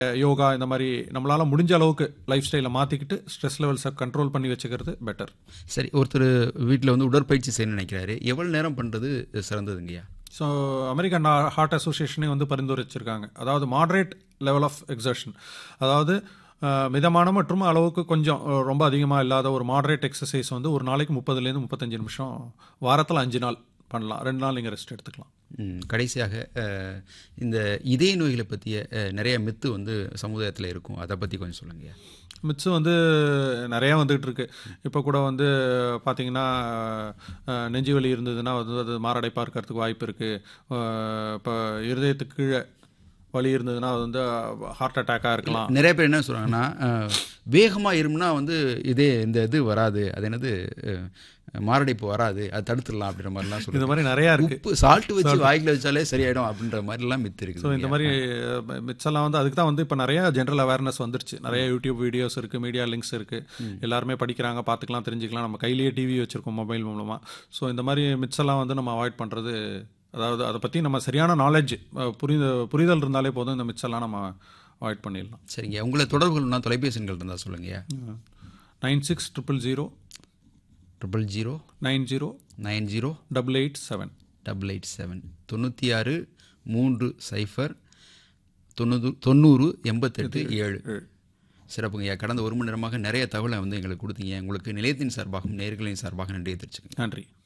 யோகா இந்த மாதிரி நம்மளால முடிஞ்ச அளவுக்கு லைஃப் ஸ்டைலை மாற்றிக்கிட்டு ஸ்ட்ரெஸ் லெவல்ஸை கண்ட்ரோல் பண்ணி வச்சுக்கிறது பெட்டர் சரி ஒருத்தர் வீட்டில் வந்து உடற்பயிற்சி செய்யணும்னு நினைக்கிறாரு எவ்வளோ நேரம் பண்ணுறது சிறந்ததுங்கய்யா ஸோ அமெரிக்கன் ஹார்ட் அசோசியேஷனே வந்து பரிந்துரைச்சிருக்காங்க அதாவது மாடரேட் லெவல் ஆஃப் எக்ஸர்ஷன் அதாவது அஹ், மிதமான மற்றும் அளவுக்கு கொஞ்சம் அஹ், ரொம்ப அதிகமாக இல்லாத ஒரு மாடரேட் எக்ஸசைஸ் வந்து ஒரு நாளைக்கு முப்பதுலேருந்து முப்பத்தஞ்சு நிமிஷம் வாரத்தில் அஞ்சு நாள் பண்ணலாம் ரெண்டு நாள் நீங்கள் ரெஸ்ட் எடுத்துக்கலாம் ம், கடைசியாக அஹ், இந்த இதய நோய்களை பற்றிய அஹ், நிறைய மித்து வந்து சமுதாயத்தில் இருக்கும் அதை பற்றி கொஞ்சம் சொல்லுங்கய்யா மிட்ஸு வந்து நிறையா வந்துகிட்டு இருக்கு இப்போ கூட வந்து பார்த்தீங்கன்னா அஹ், நெஞ்சு வலி இருந்ததுன்னா வந்து அது மாரடைப்பாக இருக்கிறதுக்கு வாய்ப்பு இருக்குது இப்போ இருதயத்துக்கு கீழே வலி இருந்ததுன்னா அது வந்து ஹார்ட் அட்டாக்காக இருக்கலாம் நிறைய பேர் என்ன சொல்கிறாங்கன்னா வேகமாக இருமுனா வந்து இதே இந்த இது வராது அது என்னது அஹ், மாரடைப்பு வராது அது தடுத்துடலாம் அப்படின்ற மாதிரிலாம் இந்த சொல்லுவாங்க மாதிரி நிறையா இருக்குது உப்பு சால்ட் வச்சு வாய்க்குல வச்சாலே சரியாயிடும் அப்படின்ற மாதிரிலாம் மித்து ஸோ இருக்குது இந்த மாதிரி மிச்செல்லாம் வந்து அதுக்கு தான் வந்து இப்போ நிறைய ஜென்ரல் அவேர்னஸ் வந்துருச்சு நிறைய யூடியூப் வீடியோஸ் இருக்குது மீடியா லிங்க்ஸ் இருக்குது எல்லாருமே படிக்கிறாங்க பார்த்துக்கலாம் தெரிஞ்சுக்கலாம் நம்ம கையிலேயே டிவி வச்சுருக்கோம் மொபைல் மூலமாக ஸோ இந்த மாதிரி மிச்செல்லாம் வந்து நம்ம அவாய்ட் பண்ணுறது அதாவது அதை பற்றி நம்ம சரியான நாலேஜ் புரித புரிதல் இருந்தாலே போதும் இந்த மிச்செல்லாம் நம்ம அவாய்ட் பண்ணிடலாம் சரிங்க உங்களை தொடர்பு கொள்ளணும்னா தொலைபேசி எண்கள் இருந்தால் சொல்லுங்கய்யா nine six triple zero triple zero nine zero nine zero double eight seven double eight seven தொண்ணூற்றி ஆறு மூன்று சைஃபர் தொண்ணூறு தொண்ணூறு எண்பத்தெட்டு ஏழு சிறப்புங்கய்யா கடந்த ஒரு மணி நேரமாக நிறைய தகவலை வந்து எங்களுக்கு கொடுத்தீங்க உங்களுக்கு நிலையத்தின் சார்பாகவும் நேர்களின் சார்பாக நன்றியை தெரிவிச்சுக்கோங்க நன்றி